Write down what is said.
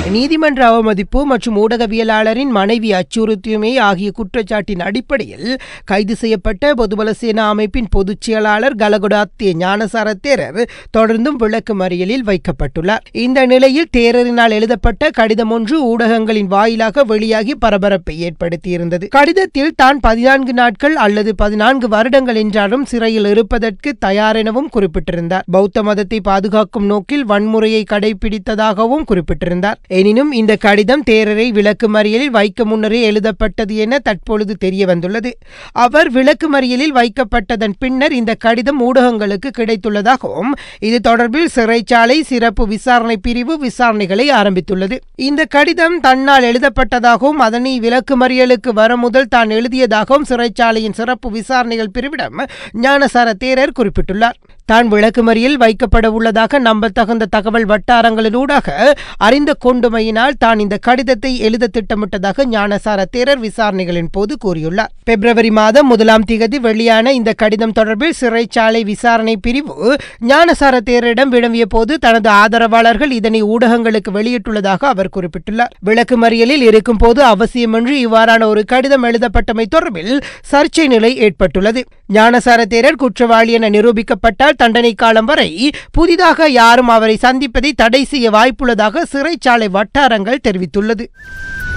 நீதிமன்ற அவமதிப்பு மற்றும் ஊடகவியலாளரின் மனைவி அச்சுறுத்தியுமே ஆகிய குற்றச்சாட்டின் அடிப்படையில் கைது செய்யப்பட்ட பொதுபல சேனா அமைப்பின் பொதுச் செயலாளர் கலகுடாத்திய ஞானசார தேரர் தொடர்ந்தும் விளக்கு மறியலில் வைக்கப்பட்டுள்ளார் இந்த நிலையில் தேரரினால் எழுதப்பட்ட கடிதம் ஒன்று ஊடகங்களின் வாயிலாக வெளியாகி பரபரப்பை ஏற்படுத்தியிருந்தது கடிதத்தில் தான் பதினான்கு நாட்கள் அல்லது பதினான்கு வருடங்கள் என்றாலும் சிறையில் இருப்பதற்கு தயார் எனவும் குறிப்பிட்டிருந்தார் பௌத்த மதத்தை பாதுகாக்கும் நோக்கில் வன்முறையை கடைபிடித்ததாகவும் குறிப்பிட்டிருந்தார் எனினும் இந்த கடிதம் தேரரை விளக்கு மறியலில் வைக்க முன்னரே எழுதப்பட்டது என தற்பொழுது தெரிய வந்துள்ளது அவர் விளக்கு மறியலில் வைக்கப்பட்டதன் பின்னர் இந்த கடிதம் ஊடகங்களுக்கு கிடைத்துள்ளதாகவும் இது தொடர்பில் சிறைச்சாலை சிறப்பு விசாரணை பிரிவு விசாரணைகளை ஆரம்பித்துள்ளது இந்த கடிதம் தன்னால் எழுதப்பட்டதாகவும் அதனை விளக்கு மறியலுக்கு வர முதல் தான் எழுதியதாகவும் சிறைச்சாலையின் சிறப்பு விசாரணைகள் பிரிவிடம் ஞானசார தேரர் குறிப்பிட்டுள்ளார் தான் விளக்குமறியில் வைக்கப்பட உள்ளதாக நம்பத்தகுந்த தகவல் வட்டாரங்களினூடாக அறிந்து கொண்டுமையினால் தான் இந்த கடிதத்தை எழுத திட்டமிட்டதாக ஞானசார தேரர் விசாரணைகளின் போது கூறியுள்ளார் பிப்ரவரி மாதம் முதலாம் திகதி வெளியான இந்த கடிதம் தொடர்பில் சிறைச்சாலை விசாரணை பிரிவு ஞானசார தேரரிடம் வினவிய போது தனது ஆதரவாளர்கள் இதனை ஊடகங்களுக்கு வெளியிட்டுள்ளதாக அவர் குறிப்பிட்டுள்ளார் விளக்குமறியலில் இருக்கும் போது அவசியமின்றி இவ்வாறான ஒரு கடிதம் எழுதப்பட்டமை தொடர்பில் சர்ச்சை நிலை ஏற்பட்டுள்ளது ஞானசார தேரர் குற்றவாளி என நிரூபிக்கப்பட்டால் தண்டனை காலம் வரை புதிதாக யாரும் அவரை சந்திப்பதை தடை செய்ய வாய்ப்புள்ளதாக சிறைச்சாலை வட்டாரங்கள் தெரிவித்துள்ளது